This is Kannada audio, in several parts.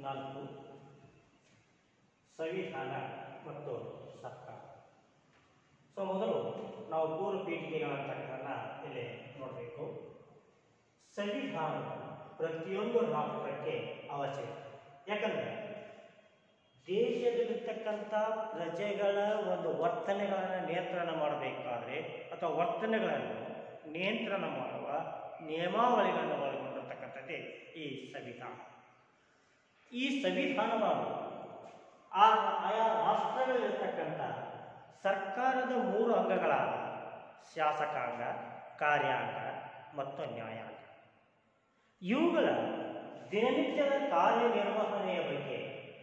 ನಾಲ್ಕು ಸಂವಿಧಾನ ಮತ್ತು ಸರ್ಕಾರ ಸೊ ಮೊದಲು ನಾವು ಪೂರ್ವ ಪೀಠಿಕೆಗಳಂತಕ್ಕಂಥದ್ದನ್ನ ಇಲ್ಲಿ ನೋಡಬೇಕು ಸಂವಿಧಾನ ಪ್ರತಿಯೊಂದು ರಾಷ್ಟ್ರಕ್ಕೆ ಅವಶ್ಯಕ ಯಾಕಂದರೆ ದೇಶದಲ್ಲಿರ್ತಕ್ಕಂಥ ಪ್ರಜೆಗಳ ಒಂದು ವರ್ತನೆಗಳನ್ನು ನಿಯಂತ್ರಣ ಮಾಡಬೇಕಾದ್ರೆ ಅಥವಾ ವರ್ತನೆಗಳನ್ನು ನಿಯಂತ್ರಣ ಮಾಡುವ ನಿಯಮಾವಳಿಗಳನ್ನು ಒಳಗೊಂಡಿರ್ತಕ್ಕಂಥದ್ದೇ ಈ ಸಂವಿಧಾನ ಈ ಸಂವಿಧಾನವನ್ನು ಆ ಆಯಾ ರಾಷ್ಟ್ರಗಳಲ್ಲಿರ್ತಕ್ಕಂಥ ಸರ್ಕಾರದ ಮೂರು ಅಂಗಗಳಾದ ಶಾಸಕಾಂಗ ಕಾರ್ಯಾಂಗ ಮತ್ತು ನ್ಯಾಯಾಂಗ ಇವುಗಳ ದಿನನಿತ್ಯದ ಕಾರ್ಯನಿರ್ವಹಣೆಯ ಬಗ್ಗೆ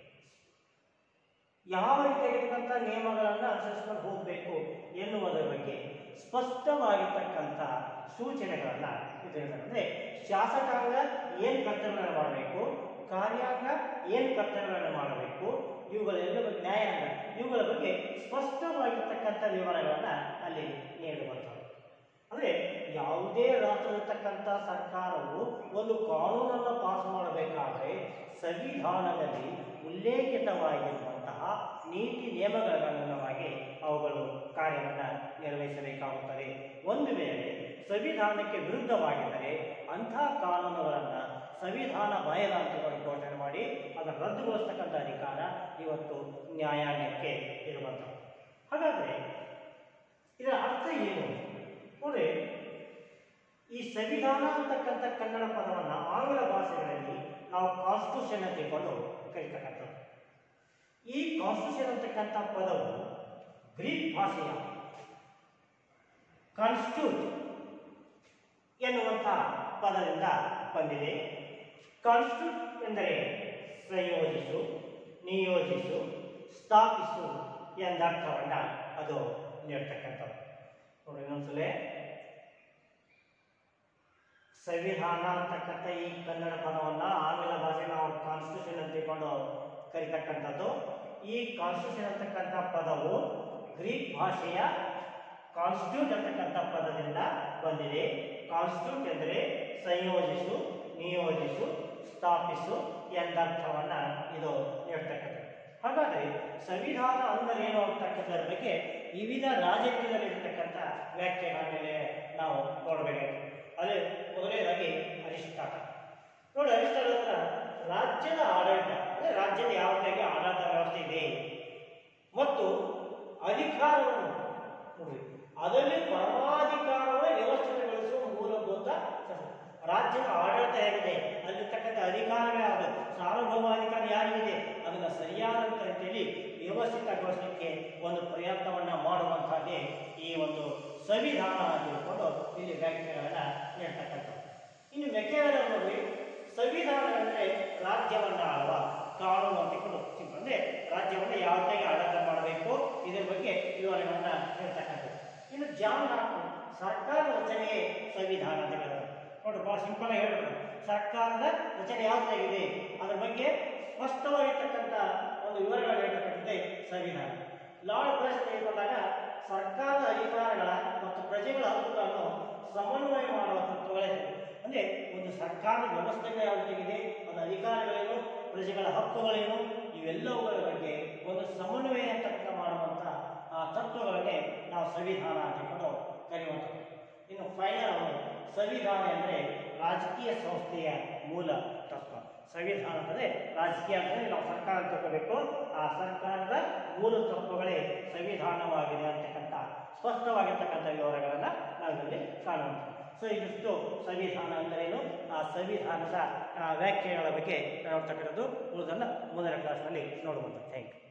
ಯಾವ ರೀತಿಯಾಗಿರ್ತಕ್ಕಂಥ ನಿಯಮಗಳನ್ನು ಅನುಸರಿಸ್ಕೊಂಡು ಹೋಗಬೇಕು ಎನ್ನುವುದರ ಬಗ್ಗೆ ಸ್ಪಷ್ಟವಾಗಿರ್ತಕ್ಕಂಥ ಸೂಚನೆಗಳನ್ನು ಅಂದರೆ ಶಾಸಕಾಂಗ ಏನು ಕರ್ತವ್ಯಗಳನ್ನು ಮಾಡಬೇಕು ಕಾರ್ಯಾಂಗ ಏನು ಕರ್ತವ್ಯಗಳನ್ನು ಮಾಡಬೇಕು ಇವುಗಳೆಲ್ಲ ಬಗ್ಗೆ ನ್ಯಾಯಾಂಗ ಇವುಗಳ ಬಗ್ಗೆ ಸ್ಪಷ್ಟವಾಗಿರ್ತಕ್ಕಂಥ ವಿವರಗಳನ್ನು ಅಲ್ಲಿ ನೀಡುವಂಥದ್ದು ಅಂದರೆ ಯಾವುದೇ ರಾಷ್ಟ್ರದಲ್ಲಿರ್ತಕ್ಕಂಥ ಸರ್ಕಾರವು ಒಂದು ಕಾನೂನನ್ನು ಪಾಸ್ ಮಾಡಬೇಕಾದ್ರೆ ಸಂವಿಧಾನದಲ್ಲಿ ಉಲ್ಲೇಖಿತವಾಗಿರುವಂತಹ ನೀತಿ ನಿಯಮಗಳ ಅನುಗುಣವಾಗಿ ಅವುಗಳು ಕಾರ್ಯವನ್ನು ನಿರ್ವಹಿಸಬೇಕಾಗುತ್ತದೆ ಒಂದು ವೇಳೆ ಸಂವಿಧಾನಕ್ಕೆ ವಿರುದ್ಧವಾಗಿದ್ದರೆ ಅಂಥ ಕಾನೂನುಗಳನ್ನು ಸಂವಿಧಾನ ಬಾಹಿರ ಅಂತ ಘೋಷಣೆ ಮಾಡಿ ಅದನ್ನು ರದ್ದುಗೊಳಿಸ್ತಕ್ಕಂಥ ಅಧಿಕಾರ ಇವತ್ತು ನ್ಯಾಯಾಲಯಕ್ಕೆ ಇರುವಂಥದ್ದು ಹಾಗಾದರೆ ಇದರ ಅರ್ಥ ಏನು ನೋಡಿ ಈ ಸಂವಿಧಾನ ಅಂತಕ್ಕಂಥ ಕನ್ನಡ ಪದವನ್ನು ಆಂಗ್ಲ ಭಾಷೆಗಳಲ್ಲಿ ನಾವು ಕಾನ್ಸ್ಟಿಟ್ಯೂಷನ್ ಅಂತ ತಿಳ್ಕೊಂಡು ಕರೀತಕ್ಕಂಥದ್ದು ಈ ಕಾನ್ಸ್ಟಿಟ್ಯೂಷನ್ ಅಂತಕ್ಕಂಥ ಪದವು ಗ್ರೀಕ್ ಭಾಷೆಯ ಕಾನ್ಸ್ಟಿಟ್ಯೂಟ್ ಎನ್ನುವಂಥ ಪದದಿಂದ ಬಂದಿದೆ ಕಾನ್ಸ್ಟಿಟ್ಯೂಟ್ ಎಂದರೆ ಸಂಯೋಜಿಸು ನಿಯೋಜಿಸು ಸ್ಥಾಪಿಸು ಎಂದರ್ಥವನ್ನು ಅದು ನೀಡ್ತಕ್ಕಂಥದ್ದು ನೋಡಿ ಇನ್ನೊಂದ್ಸಲ ಸಂವಿಧಾನ ಅಂತಕ್ಕಂಥ ಈ ಕನ್ನಡ ಪದವನ್ನು ಆಂಗ್ಲ ಭಾಷೆ ನಾವು ಕಾನ್ಸ್ಟಿಟ್ಯೂಷನ್ ಅಂತ ತಿಳ್ಕೊಂಡು ಕರಿತಕ್ಕಂಥದ್ದು ಈ ಕಾನ್ಸ್ಟಿಟ್ಯೂಷನ್ ಅಂತಕ್ಕಂಥ ಪದವು ಗ್ರೀಕ್ ಭಾಷೆಯ ಕಾನ್ಸ್ಟಿಟ್ಯೂಟ್ ಅಂತಕ್ಕಂಥ ಪದದಿಂದ ಬಂದಿದೆ ಕಾನ್ಸ್ಟಿಟ್ಯೂಟ್ ಎಂದರೆ ಸಂಯೋಜಿಸು ನಿಯೋಜಿಸು ಸ್ಥಾಪಿಸು ಎಂದರ್ಥವನ್ನು ಇದು ನೀಡ್ತಕ್ಕಂಥದ್ದು ಹಾಗಾದರೆ ಸಂವಿಧಾನ ಅಂದರೇನು ಅಂತಕ್ಕಂಥದ್ರ ಬಗ್ಗೆ ವಿವಿಧ ರಾಜ್ಯಗಳಲ್ಲಿರ್ತಕ್ಕಂಥ ವ್ಯಾಖ್ಯೆಗಳ ಮೇಲೆ ನಾವು ನೋಡಬೇಕಾಗಿದೆ ಅದೇ ಮೊದಲನೇದಾಗಿ ಅರಿಸ್ಟಾಟಲ್ ನೋಡಿ ಅರಿಸ್ಟಾಟಲ್ ಹತ್ರ ರಾಜ್ಯದ ಆಡಳಿತ ಅಂದರೆ ರಾಜ್ಯದ ಯಾವ ರೀತಿಯಾಗಿ ಆಡಳಿತ ವ್ಯವಸ್ಥೆ ಇದೆ ಮತ್ತು ಅಧಿಕಾರವನ್ನು ನೋಡಿ ಅದರಲ್ಲಿ ಪರಮಾಧಿಕಾರವೇ ವ್ಯವಸ್ಥಿತಗೊಳಿಸುವ ಮೂಲಭೂತ ಶಾಸನ. ರಾಜ್ಯದ ಆಡಳಿತ ಹೇಗಿದೆ ಅಲ್ಲಿರ್ತಕ್ಕಂಥ ಅಧಿಕಾರವೇ ಯಾವುದು ಸಾರ್ವಭೌಮಾಧಿಕಾರ ಯಾರಿಗಿದೆ ಅದನ್ನು ಸರಿಯಾದಂಥ ರೀತಿಯಲ್ಲಿ ವ್ಯವಸ್ಥಿತಗೊಳಿಸಲಿಕ್ಕೆ ಒಂದು ಪ್ರಯತ್ನವನ್ನು ಮಾಡುವಂಥದ್ದೇ ಈ ಒಂದು ಸಂವಿಧಾನ ಅಂತ ತಿಳ್ಕೊಂಡು ಇಲ್ಲಿ ವ್ಯಾಖ್ಯೆಗಳನ್ನು ನೀಡ್ತಕ್ಕಂಥದ್ದು ಇನ್ನು ಮೆಕ್ಯಾರ ನೋಡಿ ಸಂವಿಧಾನ ಅಂದರೆ ರಾಜ್ಯವನ್ನು ಆಳುವ ಕಾನೂನು ಅಂತ ತಿಳ್ಕೊಂಡು ಸಿಂಪಲ್ ಅಂದರೆ ರಾಜ್ಯವನ್ನು ಯಾವ ರೀತಿಯಾಗಿ ಆಡಳಿತ ಮಾಡಬೇಕು ಇದರ ಬಗ್ಗೆ ವಿವರಗಳನ್ನು ನೀಡ್ತಕ್ಕಂಥದ್ದು ಇನ್ನು ಜಾನ್ ಲಾಕ್ ಸರ್ಕಾರ ರಚನೆಯೇ ಸಂವಿಧಾನ ಅಂತ ಹೇಳೋದು ನೋಡಿ ಭಾಳ ಸಿಂಪಲ್ ಆಗಿ ಹೇಳ್ಬಿಟ್ಟು ಸರ್ಕಾರದ ರಚನೆ ಯಾವ ರೀತಿಯಾಗಿದೆ ಅದರ ಬಗ್ಗೆ ಸ್ಪಷ್ಟವಾಗಿರ್ತಕ್ಕಂಥ ಒಂದು ವಿವರಗಳನ್ನು ಹೇಳ್ತಕ್ಕಂಥದ್ದೇ ಸಂವಿಧಾನ ಲಾರ್ಡ್ ಬ್ರಷ್ ತೆಗೆದುಕೊಂಡಾಗ ಸರ್ಕಾರದ ಅಧಿಕಾರಗಳ ಮತ್ತು ಪ್ರಜೆಗಳ ಹಕ್ಕುಗಳನ್ನು ಸಮನ್ವಯ ಮಾಡುವ ತತ್ವಗಳೇ ಅಂದರೆ ಒಂದು ಸರ್ಕಾರದ ವ್ಯವಸ್ಥೆಗಳು ಯಾವ ರೀತಿಯಾಗಿದೆ ಅದರ ಅಧಿಕಾರಗಳೇನು ಪ್ರಜೆಗಳ ಹಕ್ಕುಗಳೇನು ಇವೆಲ್ಲವುಗಳ ಬಗ್ಗೆ ಒಂದು ಸಮನ್ವಯ ಅಂತಕ್ಕಂಥ ಮಾಡುವಂಥ ಆ ತತ್ವಗಳನ್ನೇ ನಾವು ಸಂವಿಧಾನ ಅಂತ ತಿಳ್ಕೊಂಡು ಕರೆಯುವಂಥದ್ದು ಇನ್ನು ಫೈನಲ್ ಸಂವಿಧಾನ ಅಂದರೆ ರಾಜಕೀಯ ಸಂಸ್ಥೆಯ ಮೂಲ ತತ್ವ ಸಂವಿಧಾನ ಅಂದರೆ ರಾಜಕೀಯ ಅಂದರೆ ನಾವು ಸರ್ಕಾರ ಅಂತ ತಿಳ್ಕೋಬೇಕು ಆ ಸರ್ಕಾರದ ಮೂಲ ತತ್ವಗಳೇ ಸಂವಿಧಾನವಾಗಿದೆ ಅಂತಕ್ಕಂಥ ಸ್ಪಷ್ಟವಾಗಿರ್ತಕ್ಕಂಥ ವಿವರಗಳನ್ನು ನಾವಿಲ್ಲಿ ಕಾಣುವಂಥದ್ದು ಸೊ ಇದಿಷ್ಟು ಸಂವಿಧಾನ ಅಂದರೇನು ಆ ಸಂವಿಧಾನದ ಆ, ವ್ಯಾಖ್ಯೆಗಳ ಬಗ್ಗೆ ನೋಡ್ತಕ್ಕಂಥದ್ದು ಉಳಿದನ್ನು ಮುಂದಿನ ಕ್ಲಾಸ್ನಲ್ಲಿ ನೋಡುವಂಥದ್ದು ಥ್ಯಾಂಕ್ ಯು